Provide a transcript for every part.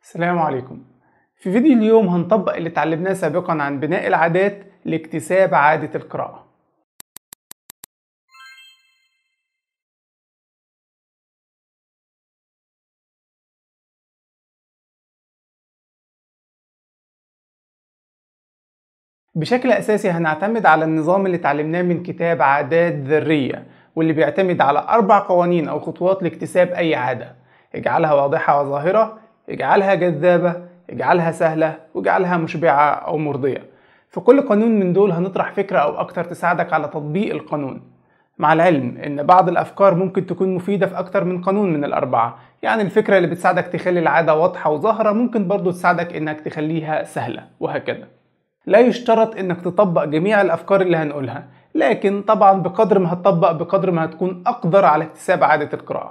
السلام عليكم في فيديو اليوم هنطبق اللي اتعلمناه سابقا عن بناء العادات لاكتساب عادة القراءة بشكل أساسي هنعتمد على النظام اللي اتعلمناه من كتاب عادات ذرية واللي بيعتمد على أربع قوانين أو خطوات لاكتساب أي عادة اجعلها واضحة وظاهرة اجعلها جذابة اجعلها سهلة واجعلها مشبعة أو مرضية في كل قانون من دول هنطرح فكرة أو أكتر تساعدك على تطبيق القانون مع العلم إن بعض الأفكار ممكن تكون مفيدة في أكتر من قانون من الأربعة يعني الفكرة اللي بتساعدك تخلي العادة واضحة وظاهرة ممكن برضو تساعدك إنك تخليها سهلة وهكذا لا يشترط إنك تطبق جميع الأفكار اللي هنقولها لكن طبعا بقدر ما هتطبق بقدر ما هتكون أقدر على اكتساب عادة القراءة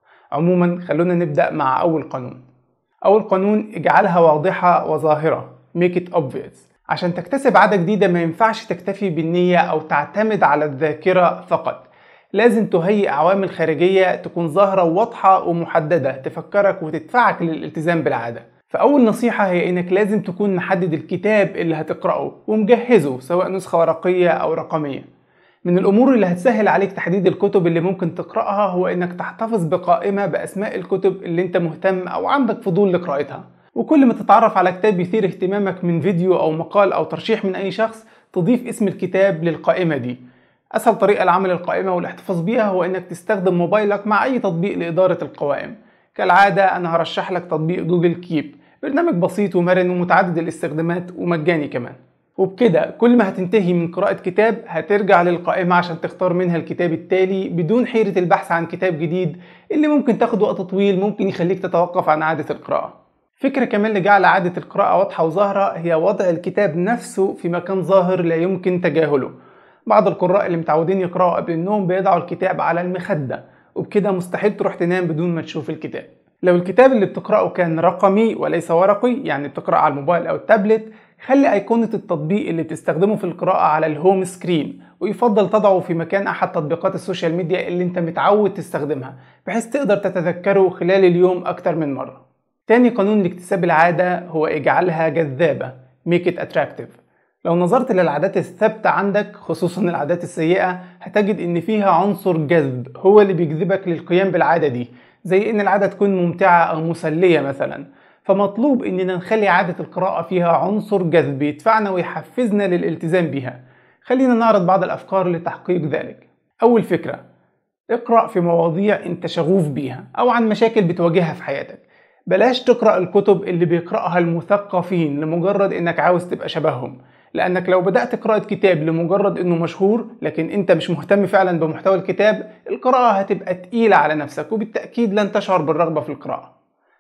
عموما خلونا نبدأ مع أول قانون أول قانون اجعلها واضحة وظاهرة make it obvious عشان تكتسب عادة جديدة ما ينفعش تكتفي بالنية أو تعتمد على الذاكرة فقط لازم تهيئ عوامل خارجية تكون ظاهرة وواضحة ومحددة تفكرك وتدفعك للالتزام بالعادة فأول نصيحة هي إنك لازم تكون محدد الكتاب اللي هتقرأه ومجهزه سواء نسخة ورقية أو رقمية من الأمور اللي هتسهل عليك تحديد الكتب اللي ممكن تقرأها هو إنك تحتفظ بقائمة بأسماء الكتب اللي أنت مهتم أو عندك فضول لقراءتها وكل ما تتعرف على كتاب يثير اهتمامك من فيديو أو مقال أو ترشيح من أي شخص تضيف اسم الكتاب للقائمة دي أسهل طريقة لعمل القائمة والاحتفاظ بيها هو إنك تستخدم موبايلك مع أي تطبيق لإدارة القوائم كالعادة أنا هرشح لك تطبيق جوجل كيب برنامج بسيط ومرن ومتعدد الاستخدامات ومجاني كمان وبكده كل ما هتنتهي من قراءة كتاب هترجع للقائمة عشان تختار منها الكتاب التالي بدون حيرة البحث عن كتاب جديد اللي ممكن تاخد وقت طويل ممكن يخليك تتوقف عن عادة القراءة فكرة كمان لجعل عادة القراءة واضحة وظاهرة هي وضع الكتاب نفسه في مكان ظاهر لا يمكن تجاهله بعض القراء اللي متعودين يقرأوا قبل النوم بيضعوا الكتاب على المخدة وبكده مستحيل تروح تنام بدون ما تشوف الكتاب لو الكتاب اللي بتقرأه كان رقمي وليس ورقي يعني بتقرأ على الموبايل أو التابلت خلي أيقونة التطبيق اللي بتستخدمه في القراءة على الهوم سكرين ويفضل تضعه في مكان أحد تطبيقات السوشيال ميديا اللي انت متعود تستخدمها بحيث تقدر تتذكره خلال اليوم أكتر من مرة تاني قانون لاكتساب العادة هو اجعلها جذابة make it attractive لو نظرت للعادات الثابتة عندك خصوصا العادات السيئة هتجد ان فيها عنصر جذب هو اللي بيجذبك للقيام بالعادة دي زي ان العادة تكون ممتعة او مسلية مثلا فمطلوب اننا نخلي عادة القراءة فيها عنصر جذب يدفعنا ويحفزنا للالتزام بيها خلينا نعرض بعض الافكار لتحقيق ذلك اول فكرة اقرأ في مواضيع انت شغوف بيها او عن مشاكل بتواجهها في حياتك بلاش تقرأ الكتب اللي بيقرأها المثقفين لمجرد انك عاوز تبقى شبههم لانك لو بدأت قراءة كتاب لمجرد انه مشهور لكن انت مش مهتم فعلا بمحتوى الكتاب القراءة هتبقى تقيلة على نفسك وبالتأكيد لن تشعر بالرغبة في القراءة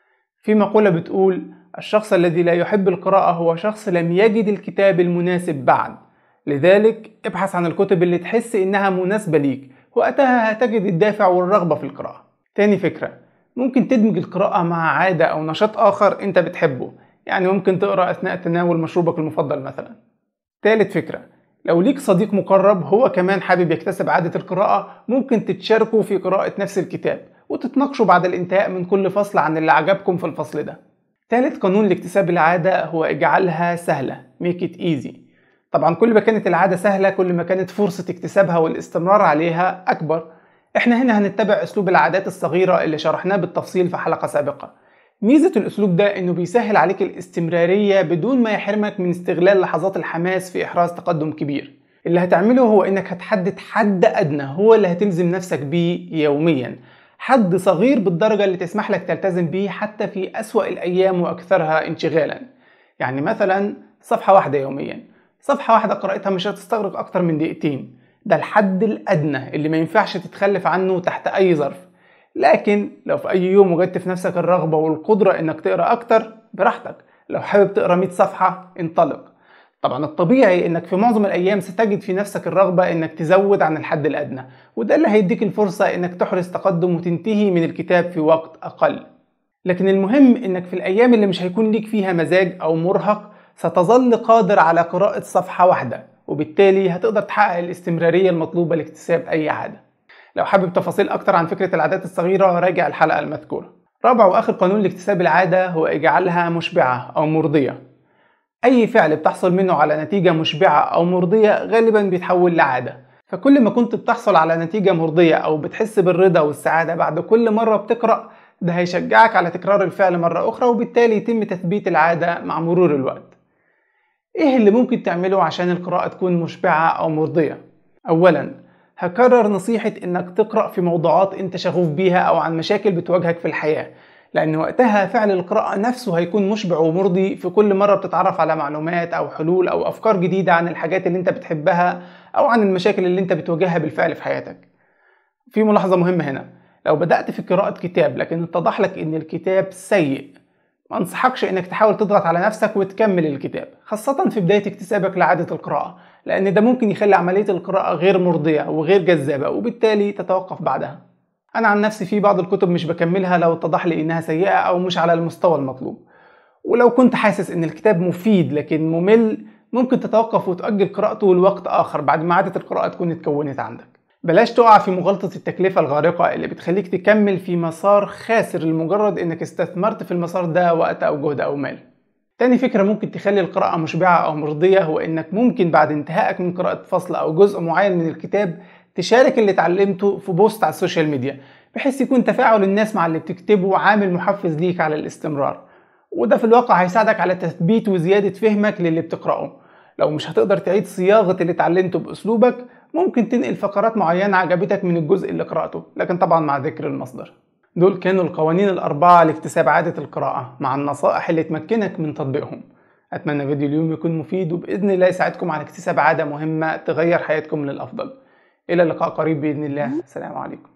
في مقولة بتقول الشخص الذي لا يحب القراءة هو شخص لم يجد الكتاب المناسب بعد لذلك ابحث عن الكتب اللي تحس انها مناسبة ليك وقتها هتجد الدافع والرغبة في القراءة تاني فكرة ممكن تدمج القراءة مع عادة أو نشاط آخر أنت بتحبه يعني ممكن تقرأ أثناء تناول مشروبك المفضل مثلا تالت فكرة لو ليك صديق مقرب هو كمان حابب يكتسب عادة القراءة ممكن تتشاركوا في قراءة نفس الكتاب وتتناقشوا بعد الانتهاء من كل فصل عن اللي عجبكم في الفصل ده تالت قانون لاكتساب العادة هو اجعلها سهلة make it easy طبعا كل ما كانت العادة سهلة كل ما كانت فرصة اكتسابها والاستمرار عليها أكبر احنا هنا هنتبع اسلوب العادات الصغيرة اللي شرحناه بالتفصيل في حلقة سابقة ميزة الاسلوب ده انه بيسهل عليك الاستمرارية بدون ما يحرمك من استغلال لحظات الحماس في احراز تقدم كبير اللي هتعمله هو انك هتحدد حد ادنى هو اللي هتلزم نفسك بيه يوميا حد صغير بالدرجة اللي تسمح لك تلتزم بيه حتى في أسوأ الأيام وأكثرها انشغالا يعني مثلا صفحة واحدة يوميا صفحة واحدة قراءتها مش هتستغرق أكتر من دقيقتين ده الحد الأدنى اللي ما ينفعش تتخلف عنه تحت أي ظرف لكن لو في أي يوم وجدت في نفسك الرغبة والقدرة إنك تقرأ أكتر براحتك لو حابب تقرأ 100 صفحة انطلق طبعا الطبيعي انك في معظم الايام ستجد في نفسك الرغبة انك تزود عن الحد الادنى وده اللي هيديك الفرصة انك تحرز تقدم وتنتهي من الكتاب في وقت اقل لكن المهم انك في الايام اللي مش هيكون ليك فيها مزاج او مرهق ستظل قادر على قراءة صفحة واحدة وبالتالي هتقدر تحقق الاستمرارية المطلوبة لاكتساب اي عادة لو حابب تفاصيل اكتر عن فكرة العادات الصغيرة راجع الحلقة المذكورة رابع وآخر قانون لاكتساب العادة هو إجعالها مشبعة أو مرضية أي فعل بتحصل منه على نتيجة مشبعة أو مرضية غالبا بيتحول لعادة فكل ما كنت بتحصل على نتيجة مرضية أو بتحس بالرضا والسعادة بعد كل مرة بتقرأ ده هيشجعك على تكرار الفعل مرة أخرى وبالتالي يتم تثبيت العادة مع مرور الوقت إيه اللي ممكن تعمله عشان القراءة تكون مشبعة أو مرضية؟ أولا هكرر نصيحة إنك تقرأ في موضوعات أنت شغوف بيها أو عن مشاكل بتواجهك في الحياة لأن وقتها فعل القراءة نفسه هيكون مشبع ومرضي في كل مرة بتتعرف على معلومات أو حلول أو أفكار جديدة عن الحاجات اللي أنت بتحبها أو عن المشاكل اللي أنت بتواجهها بالفعل في حياتك في ملاحظة مهمة هنا لو بدأت في قراءة كتاب لكن اتضح لك إن الكتاب سيء ما انصحكش انك تحاول تضغط على نفسك وتكمل الكتاب خاصة في بداية اكتسابك لعادة القراءة لان ده ممكن يخلي عملية القراءة غير مرضية وغير جذابة وبالتالي تتوقف بعدها انا عن نفسي في بعض الكتب مش بكملها لو اتضح لي انها سيئة او مش على المستوى المطلوب ولو كنت حاسس ان الكتاب مفيد لكن ممل ممكن تتوقف وتأجل قراءته لوقت آخر بعد ما عادة القراءة تكون اتكونت عندك بلاش تقع في مغالطة التكلفة الغارقة اللي بتخليك تكمل في مسار خاسر لمجرد انك استثمرت في المسار ده وقت او جهد او مال تاني فكرة ممكن تخلي القراءة مشبعة أو مرضية هو إنك ممكن بعد انتهائك من قراءة فصل أو جزء معين من الكتاب تشارك اللي اتعلمته في بوست على السوشيال ميديا بحيث يكون تفاعل الناس مع اللي بتكتبه عامل محفز ليك على الاستمرار وده في الواقع هيساعدك على تثبيت وزيادة فهمك للي بتقرأه لو مش هتقدر تعيد صياغة اللي اتعلمته بأسلوبك ممكن تنقل فقرات معينة عجبتك من الجزء اللي قرأته لكن طبعا مع ذكر المصدر دول كانوا القوانين الأربعة لاكتساب عادة القراءة مع النصائح اللي تمكنك من تطبيقهم أتمنى فيديو اليوم يكون مفيد وبإذن الله يساعدكم على اكتساب عادة مهمة تغير حياتكم للأفضل إلى اللقاء قريب بإذن الله السلام عليكم